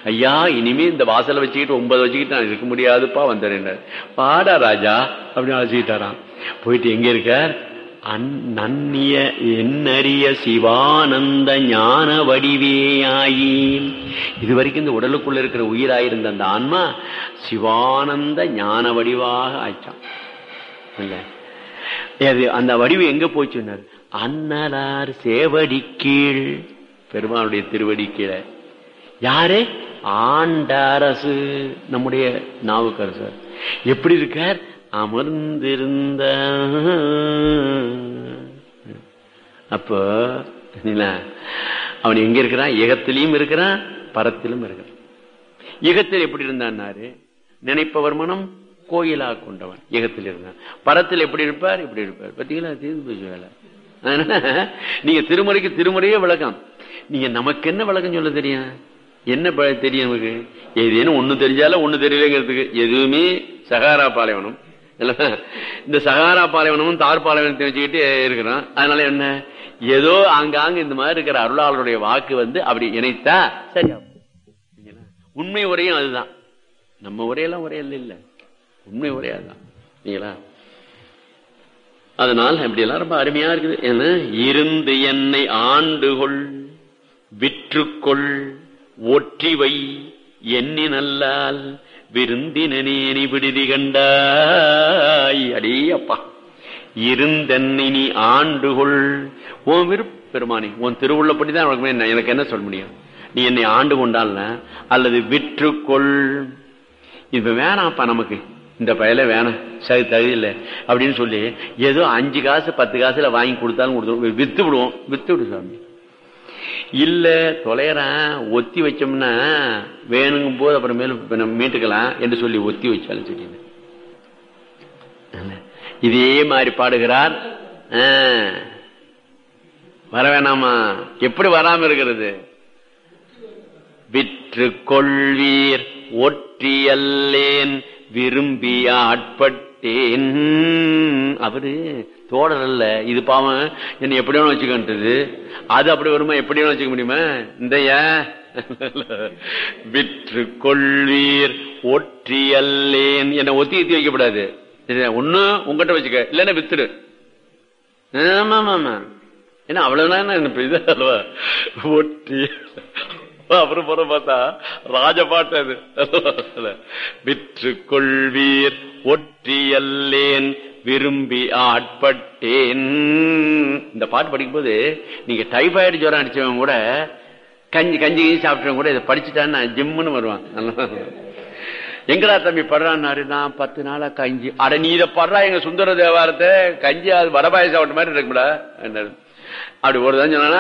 ஐயா இனிமே இந்த வாசலை வச்சுக்கிட்டு ஒன்பது வச்சுக்கிட்டு நான் இருக்க முடியாதுப்பா வந்தேன் பாடா ராஜா அப்படின்னு அழைச்சிக்கிட்டாராம் போயிட்டு எங்க இருக்கார் அந் நன்னிய என்னறிய சிவானந்த ஞான வடிவேயாயி இது வரைக்கும் இந்த உடலுக்குள்ள இருக்கிற உயிராயிருந்த அந்த ஆன்மா சிவானந்த ஞான வடிவாக ஆச்சான் இல்ல அது அந்த வடிவு எங்க போச்சுன்னார் அன்னலார் சேவடி கீழ் பெருமானுடைய திருவடி கீழே யாரு ஆண்டாரசு நம்முடைய நாவுக்கரசர் எப்படி இருக்கார் அமர்ந்திருந்த அப்போ என்ன, அவன் எங்க இருக்கிறான் ஏகத்திலையும் இருக்கிறான் பரத்திலும் இருக்கிறான் ஈகத்தில் எப்படி இருந்தான்னாரு நினைப்பவர் மனம் கோயிலா கொண்டவன் ஈகத்தில் இருந்தான் பரத்தில் எப்படி இருப்பார் இப்படி இருப்பார் பாத்தீங்களா தீர்ந்து போச்சு வேலை அதனால நீங்க திருமுறைக்கு திருமுறையே விளக்கம் நீங்க நமக்கு என்ன விளக்கம் சொல்ல தெரியும் என்ன ப- தெரியும் நமக்கு ஏதேனும் ஒண்ணு தெரிஞ்சாலும் ஒண்ணு தெரியலங்கிறதுக்கு எதுவுமே சகாரா பாலைவனம் இல்ல இந்த சகாரா பாலைவனமும் தார் பாலைவனத்தை வச்சுக்கிட்டு இருக்கிறோம் அதனால என்ன ஏதோ ஆங்காங்க இந்த மாதிரி இருக்கிற அருளாளருடைய வாக்கு வந்து அப்படி இணைத்தா சரியா சரிங்களா? உண்மை உரையும் அதுதான் நம்ம உரையெல்லாம் உரை இல்ல இல்ல உண்மை உரை அதுதான் சரிங்களா அதனால் இப்படி எல்லாம் ரொம்ப அருமையா இருக்குது ஏன்னா இருந்து என்னை ஆண்டுகொள் விற்றுக்கொள் ஒற்றிவை எண்ணி நல்லால் விருந்தினேனி விடுதி கண்டாய் அடே அப்பா இருந்தென்னை நீ ஆண்டுகொள் உன் விருப்ப பெருமானி உன் திருவுள்ளப்படிதான் உனக்கு என்ன- எனக்கு என்ன சொல்ல முடியும் நீ என்னை ஆண்டு கொண்டால் அல்லது விற்றுக்கொள் இப்ப வேணாம்ப்பா நமக்கு இந்த பயல வேணாம் சரி தகுதியில்லை அப்படின்னு சொல்லி ஏதோ அஞ்சு காசு பத்து காசுல வாங்கி கொடுத்தாலும் கொடுத்துருவோம் வித்து விடுவோம் வித்து விடு சாமி இல்ல தொலைறான் ஒத்தி வச்சோம்னா வேணுங்கும் போது அப்புறம் மேலும் இப்ப நம்ம மீட்டுக்கலாம் என்று சொல்லி ஒத்தி வச்சாலும் சரி இதே மாதிரி பாடுகிறார் ஆ. வர வேணாமா எப்படி வராம இருக்கிறது விற்று கொள்வீர் ஒற்றியல்லேன் விரும்பி ஆட்பட்டேன் அவரு தோழர் அல்ல இது பாவம் என்ன எப்படி வேணும் வச்சுக்கின்றது அது அப்படி வருமா எப்படி வேணும் வச்சுக்க முடியுமா இந்த விற்று கொள்வீர் ஒற்றியல்லேன் என்ன ஒத்தி ஒத்தி வைக்கப்படாது சரியா? ஒண்ணு உங்ககிட்ட வச்சுக்க இல்லன்னா வித்துடு ஆமா ஆமா ஆமா ஏன்னா அவ்வளவுதான் என்ன இது அல்லவா ஒட்டி அப்புறம் புறம் பார்த்தா ராஜபாட்டு அது விற்று கொள்வீர் ஒற்றியல்லேன் விரும்பி ஆட்பட்டேன் இந்த பாட்டு படிக்கும்போது நீங்க டைபாய்டு ஜுரம் அடிச்சவங்க கூட கஞ்சி கஞ்சி கஞ்சி சாப்பிட்டவங்க கூட இதை படிச்சுட்டான்னா ஜிம்முன்னு வருவான் நல்லா எங்கடா தம்பி படுறான்னாரு நான் பத்து நாளா கஞ்சி அட நீ இதை படுறா எங்க சுந்தர தேவாரத்தை கஞ்சி அது வடபாய சாப்பிட்ட மாதிரி இருக்கும்டா என்னாரு. அப்படி ஒரு தான் சொன்னா